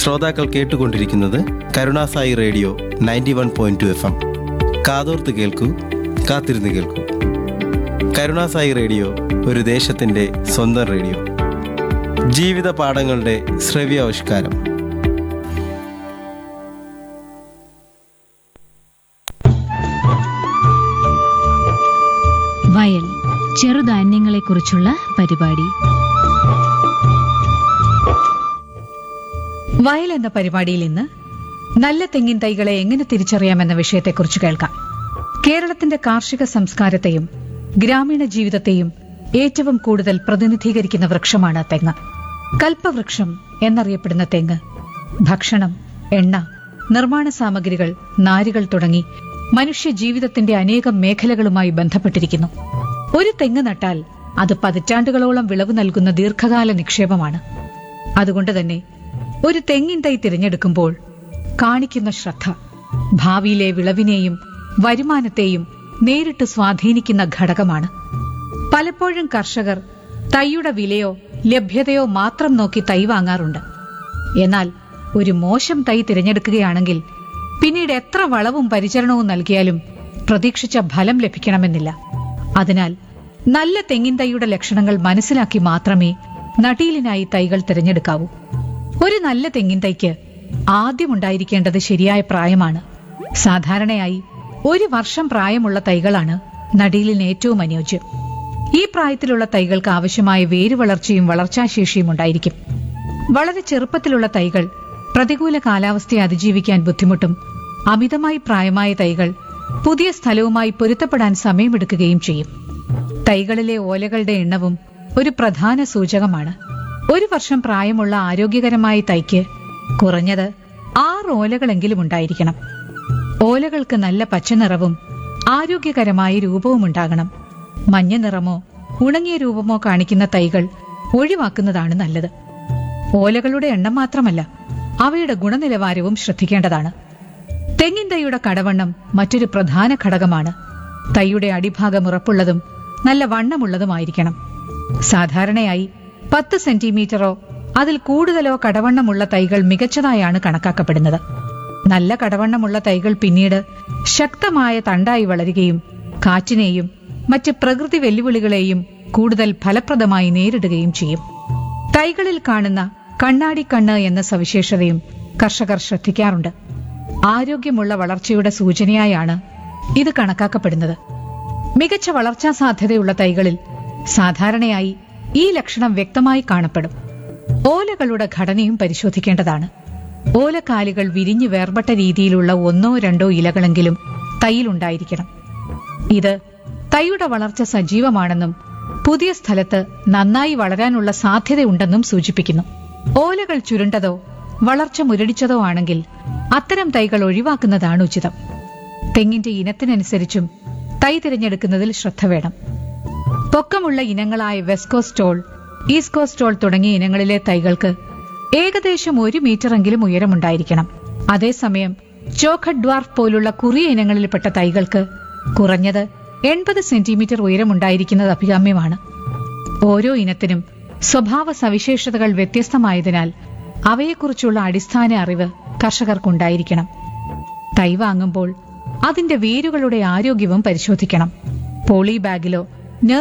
ശ്രോതാക്കൾ കേട്ടുകൊണ്ടിരിക്കുന്നത് Karunasai radio ninety one point two F M കാതോർത്ത് കേൾക്കൂ കാത്തിരുന്ന് കേൾക്കൂ കരുണാസായി റേഡിയോ ഒരു ദേശത്തിൻ്റെ സ്വന്തം റേഡിയോ ജീവിത പാഠങ്ങളുടെ ശ്രവ്യാവിഷ്കാരം വയൽ ചെറുധാന്യങ്ങളെക്കുറിച്ചുള്ള പരിപാടി വയൽ എന്ന പരിപാടിയിൽ ഇന്ന് നല്ല തെങ്ങിൻ തൈകളെ എങ്ങനെ തിരിച്ചറിയാമെന്ന വിഷയത്തെക്കുറിച്ച് കേൾക്കാം കേരളത്തിന്റെ കാർഷിക സംസ്കാരത്തെയും ഗ്രാമീണ ജീവിതത്തെയും ഏറ്റവും കൂടുതൽ പ്രതിനിധീകരിക്കുന്ന വൃക്ഷമാണ് തെങ്ങ് കൽപ്പവൃക്ഷം എന്നറിയപ്പെടുന്ന തെങ്ങ് ഭക്ഷണം എണ്ണ നിർമ്മാണ സാമഗ്രികൾ നാരുകൾ തുടങ്ങി മനുഷ്യ ജീവിതത്തിന്റെ അനേകം മേഖലകളുമായി ബന്ധപ്പെട്ടിരിക്കുന്നു ഒരു തെങ്ങ് നട്ടാൽ അത് പതിറ്റാണ്ടുകളോളം വിളവ് നൽകുന്ന ദീർഘകാല നിക്ഷേപമാണ് അതുകൊണ്ട് തന്നെ ഒരു തെങ്ങിൻ തൈ തിരഞ്ഞെടുക്കുമ്പോൾ കാണിക്കുന്ന ശ്രദ്ധ ഭാവിയിലെ വിളവിനെയും വരുമാനത്തെയും നേരിട്ട് സ്വാധീനിക്കുന്ന ഘടകമാണ് പലപ്പോഴും കർഷകർ തൈയുടെ വിലയോ ലഭ്യതയോ മാത്രം നോക്കി തൈ വാങ്ങാറുണ്ട് എന്നാൽ ഒരു മോശം തൈ തിരഞ്ഞെടുക്കുകയാണെങ്കിൽ പിന്നീട് എത്ര വളവും പരിചരണവും നൽകിയാലും പ്രതീക്ഷിച്ച ഫലം ലഭിക്കണമെന്നില്ല അതിനാൽ നല്ല തെങ്ങിൻ തൈയുടെ ലക്ഷണങ്ങൾ മനസ്സിലാക്കി മാത്രമേ നടീലിനായി തൈകൾ തിരഞ്ഞെടുക്കാവൂ ഒരു നല്ല തെങ്ങിൻ തൈക്ക് ആദ്യം ഉണ്ടായിരിക്കേണ്ടത് ശരിയായ പ്രായമാണ് സാധാരണയായി ഒരു വർഷം പ്രായമുള്ള തൈകളാണ് നടീലിന് ഏറ്റവും അനുയോജ്യം ഈ പ്രായത്തിലുള്ള തൈകൾക്ക് ആവശ്യമായ വേരുവളർച്ചയും വളർച്ചാശേഷിയും ഉണ്ടായിരിക്കും വളരെ ചെറുപ്പത്തിലുള്ള തൈകൾ പ്രതികൂല കാലാവസ്ഥയെ അതിജീവിക്കാൻ ബുദ്ധിമുട്ടും അമിതമായി പ്രായമായ തൈകൾ പുതിയ സ്ഥലവുമായി പൊരുത്തപ്പെടാൻ സമയമെടുക്കുകയും ചെയ്യും തൈകളിലെ ഓലകളുടെ എണ്ണവും ഒരു പ്രധാന സൂചകമാണ് ഒരു വർഷം പ്രായമുള്ള ആരോഗ്യകരമായ തൈക്ക് കുറഞ്ഞത് ആറ് ഓലകളെങ്കിലും ഉണ്ടായിരിക്കണം ഓലകൾക്ക് നല്ല പച്ചനിറവും ആരോഗ്യകരമായ രൂപവും ഉണ്ടാകണം മഞ്ഞ നിറമോ ഉണങ്ങിയ രൂപമോ കാണിക്കുന്ന തൈകൾ ഒഴിവാക്കുന്നതാണ് നല്ലത് ഓലകളുടെ എണ്ണം മാത്രമല്ല അവയുടെ ഗുണനിലവാരവും ശ്രദ്ധിക്കേണ്ടതാണ് തെങ്ങിൻ തൈയുടെ കടവണ്ണം മറ്റൊരു പ്രധാന ഘടകമാണ് തൈയുടെ അടിഭാഗം ഉറപ്പുള്ളതും നല്ല വണ്ണമുള്ളതുമായിരിക്കണം സാധാരണയായി പത്ത് സെന്റിമീറ്ററോ അതിൽ കൂടുതലോ കടവണ്ണമുള്ള തൈകൾ മികച്ചതായാണ് കണക്കാക്കപ്പെടുന്നത് നല്ല കടവണ്ണമുള്ള തൈകൾ പിന്നീട് ശക്തമായ തണ്ടായി വളരുകയും കാറ്റിനെയും മറ്റ് പ്രകൃതി വെല്ലുവിളികളെയും കൂടുതൽ ഫലപ്രദമായി നേരിടുകയും ചെയ്യും തൈകളിൽ കാണുന്ന കണ്ണാടി കണ്ണ് എന്ന സവിശേഷതയും കർഷകർ ശ്രദ്ധിക്കാറുണ്ട് ആരോഗ്യമുള്ള വളർച്ചയുടെ സൂചനയായാണ് ഇത് കണക്കാക്കപ്പെടുന്നത് മികച്ച വളർച്ചാ സാധ്യതയുള്ള തൈകളിൽ സാധാരണയായി ഈ ലക്ഷണം വ്യക്തമായി കാണപ്പെടും ഓലകളുടെ ഘടനയും പരിശോധിക്കേണ്ടതാണ് ഓലക്കാലുകൾ വിരിഞ്ഞു വേർപെട്ട രീതിയിലുള്ള ഒന്നോ രണ്ടോ ഇലകളെങ്കിലും തൈയിലുണ്ടായിരിക്കണം ഇത് തൈയുടെ വളർച്ച സജീവമാണെന്നും പുതിയ സ്ഥലത്ത് നന്നായി വളരാനുള്ള സാധ്യതയുണ്ടെന്നും സൂചിപ്പിക്കുന്നു ഓലകൾ ചുരുണ്ടതോ വളർച്ച മുരടിച്ചതോ ആണെങ്കിൽ അത്തരം തൈകൾ ഒഴിവാക്കുന്നതാണ് ഉചിതം തെങ്ങിന്റെ ഇനത്തിനനുസരിച്ചും തൈ തിരഞ്ഞെടുക്കുന്നതിൽ ശ്രദ്ധ വേണം പൊക്കമുള്ള ഇനങ്ങളായ വെസ്കോസ്റ്റോൾ ഈസ്കോസ്റ്റോൾ തുടങ്ങിയ ഇനങ്ങളിലെ തൈകൾക്ക് ഏകദേശം ഒരു മീറ്ററെങ്കിലും ഉയരമുണ്ടായിരിക്കണം അതേസമയം ചോഖഡ് ഡ്വാർഫ് പോലുള്ള കുറിയ ഇനങ്ങളിൽപ്പെട്ട തൈകൾക്ക് കുറഞ്ഞത് എൺപത് സെന്റിമീറ്റർ ഉയരമുണ്ടായിരിക്കുന്നത് അഭികാമ്യമാണ് ഓരോ ഇനത്തിനും സ്വഭാവ സവിശേഷതകൾ വ്യത്യസ്തമായതിനാൽ അവയെക്കുറിച്ചുള്ള അടിസ്ഥാന അറിവ് കർഷകർക്കുണ്ടായിരിക്കണം തൈ വാങ്ങുമ്പോൾ അതിന്റെ വേരുകളുടെ ആരോഗ്യവും പരിശോധിക്കണം പോളി ബാഗിലോ